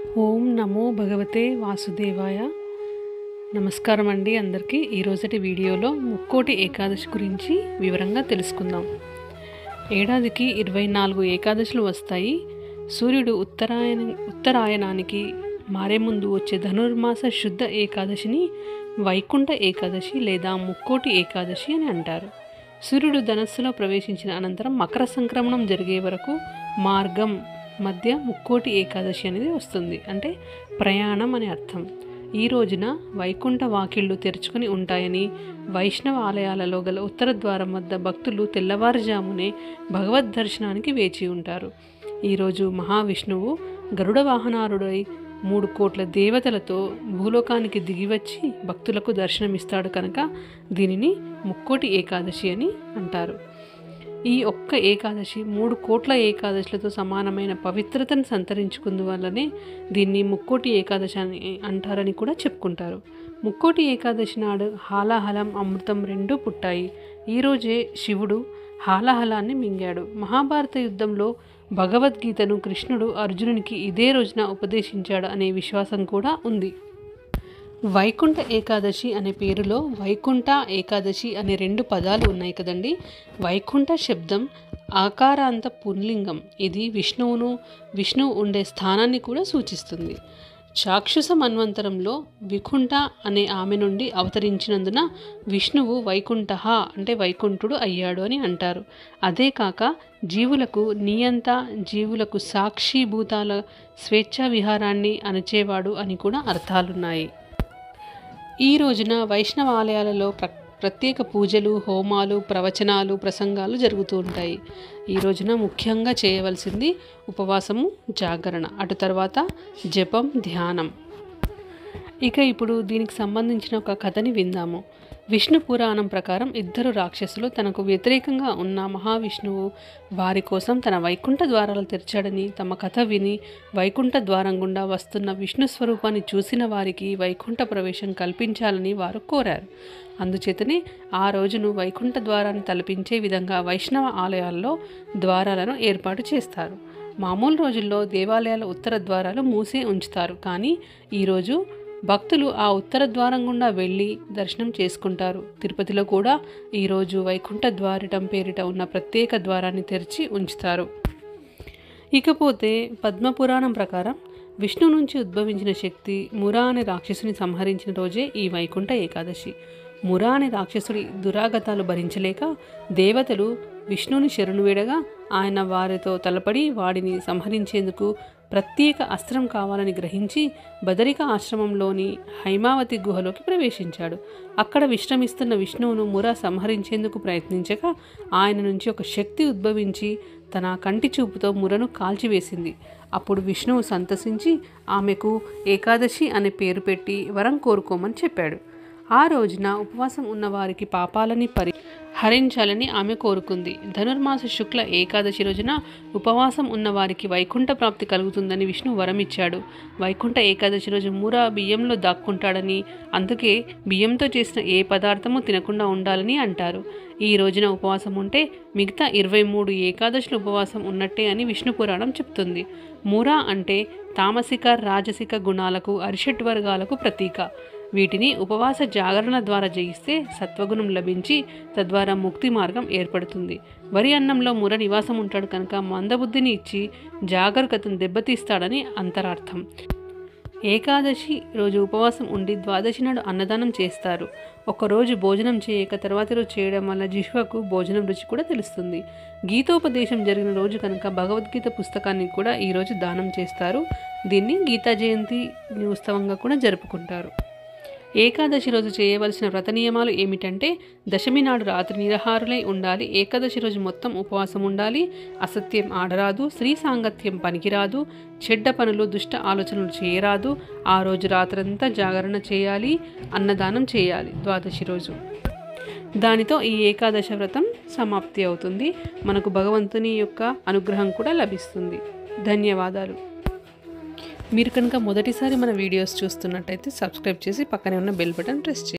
ఓం నమో భగవతే వాసుదేవాయ నమస్కారం అండి అందరికీ ఈరోజటి వీడియోలో ముక్కోటి ఏకాదశి గురించి వివరంగా తెలుసుకుందాం ఏడాదికి ఇరవై నాలుగు ఏకాదశులు వస్తాయి సూర్యుడు ఉత్తరాయణ ఉత్తరాయణానికి మారే ముందు వచ్చే ధనుర్మాస శుద్ధ ఏకాదశిని వైకుంఠ ఏకాదశి లేదా ముక్కోటి ఏకాదశి అని అంటారు సూర్యుడు ధనస్సులో ప్రవేశించిన అనంతరం మకర సంక్రమణం జరిగే వరకు మార్గం మధ్య ముక్కోటి ఏకాదశి అనేది వస్తుంది అంటే ప్రయాణం అని అర్థం ఈ రోజున వైకుంఠ వాకిళ్ళు తెరుచుకొని ఉంటాయని వైష్ణవ ఆలయాలలో గల ఉత్తర ద్వారం వద్ద భక్తులు తెల్లవారుజామునే భగవద్ దర్శనానికి వేచి ఉంటారు ఈరోజు మహావిష్ణువు గరుడ వాహనారుడై మూడు కోట్ల దేవతలతో భూలోకానికి దిగివచ్చి భక్తులకు దర్శనమిస్తాడు కనుక దీనిని ముక్కోటి ఏకాదశి అని అంటారు ఈ ఒక్క ఏకాదశి మూడు కోట్ల ఏకాదశులతో సమానమైన పవిత్రతను సంతరించుకుందువల్లనే దీన్ని ముక్కోటి ఏకాదశి అని అంటారని కూడా చెప్పుకుంటారు ముక్కోటి ఏకాదశి నాడు హాలాహలం అమృతం రెండూ పుట్టాయి ఈరోజే శివుడు హాలాహలాన్ని మింగాడు మహాభారత యుద్ధంలో భగవద్గీతను కృష్ణుడు అర్జునునికి ఇదే రోజున ఉపదేశించాడు అనే విశ్వాసం కూడా ఉంది వైకుంఠ ఏకాదశి అనే పేరులో వైకుంఠ ఏకాదశి అనే రెండు పదాలు ఉన్నాయి కదండి వైకుంఠ శబ్దం ఆకారాంత పుంలింగం ఇది విష్ణువును విష్ణువు ఉండే స్థానాన్ని కూడా సూచిస్తుంది చాక్షుష మన్వంతరంలో వికుంఠ అనే ఆమె నుండి అవతరించినందున విష్ణువు వైకుంఠ అంటే వైకుంఠుడు అయ్యాడు అని అంటారు అదే కాక జీవులకు నియంత జీవులకు సాక్షిభూతాల స్వేచ్ఛా విహారాన్ని అణచేవాడు అని కూడా అర్థాలున్నాయి ఈ రోజున వైష్ణవ ఆలయాలలో ప్ర ప్రత్యేక పూజలు హోమాలు ప్రవచనాలు ప్రసంగాలు జరుగుతూ ఉంటాయి ఈ రోజున ముఖ్యంగా చేయవలసింది ఉపవాసము జాగరణ అటు తర్వాత జపం ధ్యానం ఇక ఇప్పుడు దీనికి సంబంధించిన ఒక కథని విందాము విష్ణు పురాణం ప్రకారం ఇద్దరు రాక్షసులు తనకు వ్యతిరేకంగా ఉన్న మహావిష్ణువు వారి కోసం తన వైకుంఠ ద్వారాలు తెరిచాడని తమ కథ విని వైకుంఠ ద్వారం గుండా వస్తున్న విష్ణు స్వరూపాన్ని చూసిన వారికి వైకుంఠ ప్రవేశం కల్పించాలని వారు కోరారు అందుచేతనే ఆ రోజును వైకుంఠ ద్వారాన్ని తలపించే విధంగా వైష్ణవ ఆలయాల్లో ద్వారాలను ఏర్పాటు చేస్తారు మామూలు రోజుల్లో దేవాలయాల ఉత్తర ద్వారాలు మూసే ఉంచుతారు కానీ ఈరోజు భక్తులు ఆ ఉత్తర ద్వారం గుండా వెళ్ళి దర్శనం చేసుకుంటారు తిరుపతిలో కూడా ఈరోజు వైకుంఠ ద్వారటం పేరిట ఉన్న ప్రత్యేక ద్వారాన్ని తెరిచి ఉంచుతారు ఇకపోతే పద్మపురాణం ప్రకారం విష్ణు నుంచి ఉద్భవించిన శక్తి మురా అనే రాక్షసుని సంహరించిన రోజే ఈ వైకుంఠ ఏకాదశి మురా అనే రాక్షసుడి దురాగతాలు భరించలేక దేవతలు విష్ణుని శరణు వేడగా ఆయన వారితో తలపడి వాడిని సంహరించేందుకు ప్రత్యేక అస్త్రం కావాలని గ్రహించి బదరిక ఆశ్రమంలోని హైమావతి గుహలోకి ప్రవేశించాడు అక్కడ విశ్రమిస్తున్న విష్ణువును ముర సంహరించేందుకు ప్రయత్నించగా ఆయన నుంచి ఒక శక్తి ఉద్భవించి తన కంటి చూపుతో మురను కాల్చివేసింది అప్పుడు విష్ణువు సంతసించి ఆమెకు ఏకాదశి అనే పేరు పెట్టి వరం కోరుకోమని చెప్పాడు ఆ రోజున ఉపవాసం ఉన్న వారికి పాపాలని పరి హరించాలని ఆమె కోరుకుంది ధనుర్మాస శుక్ల ఏకాదశి రోజున ఉపవాసం ఉన్న వారికి వైకుంఠ ప్రాప్తి కలుగుతుందని విష్ణు వరమిచ్చాడు వైకుంఠ ఏకాదశి రోజు మూర బియ్యంలో దాక్కుంటాడని అందుకే బియ్యంతో చేసిన ఏ పదార్థము తినకుండా ఉండాలని అంటారు ఈ రోజున ఉపవాసం ఉంటే మిగతా ఇరవై మూడు ఏకాదశులు ఉపవాసం ఉన్నట్టే అని విష్ణు పురాణం చెప్తుంది మూరా అంటే తామసిక రాజసిక గుణాలకు అరిషట్ వర్గాలకు ప్రతీక వీటిని ఉపవాస జాగరణ ద్వారా జయిస్తే సత్వగుణం లభించి తద్వారా ముక్తి మార్గం ఏర్పడుతుంది వరి అన్నంలో ముర నివాసం ఉంటాడు కనుక మందబుద్ధిని ఇచ్చి జాగరూకతను దెబ్బతీస్తాడని అంతరార్థం ఏకాదశి రోజు ఉపవాసం ఉండి ద్వాదశి నాడు అన్నదానం చేస్తారు ఒకరోజు భోజనం చేయక తర్వాతి రోజు చేయడం వల్ల జిహ్వకు భోజనం రుచి కూడా తెలుస్తుంది గీతోపదేశం జరిగిన రోజు కనుక భగవద్గీత పుస్తకాన్ని కూడా ఈరోజు దానం చేస్తారు దీన్ని గీతా జయంతి ఉత్సవంగా కూడా జరుపుకుంటారు ఏకాదశి రోజు చేయవలసిన వ్రత నియమాలు ఏమిటంటే దశమి నాడు రాత్రి నిరహారులై ఉండాలి ఏకాదశి రోజు మొత్తం ఉపవాసం ఉండాలి అసత్యం ఆడరాదు స్త్రీ సాంగత్యం పనికిరాదు చెడ్డ పనులు దుష్ట ఆలోచనలు చేయరాదు ఆ రోజు రాత్రంతా జాగరణ చేయాలి అన్నదానం చేయాలి ద్వాదశి రోజు దానితో ఈ ఏకాదశ వ్రతం సమాప్తి అవుతుంది మనకు భగవంతుని యొక్క అనుగ్రహం కూడా లభిస్తుంది ధన్యవాదాలు మీరు కనుక మొదటిసారి మన వీడియోస్ చూస్తున్నట్టయితే సబ్స్క్రైబ్ చేసి పక్కనే ఉన్న బెల్ బటన్ ప్రెస్ చేయండి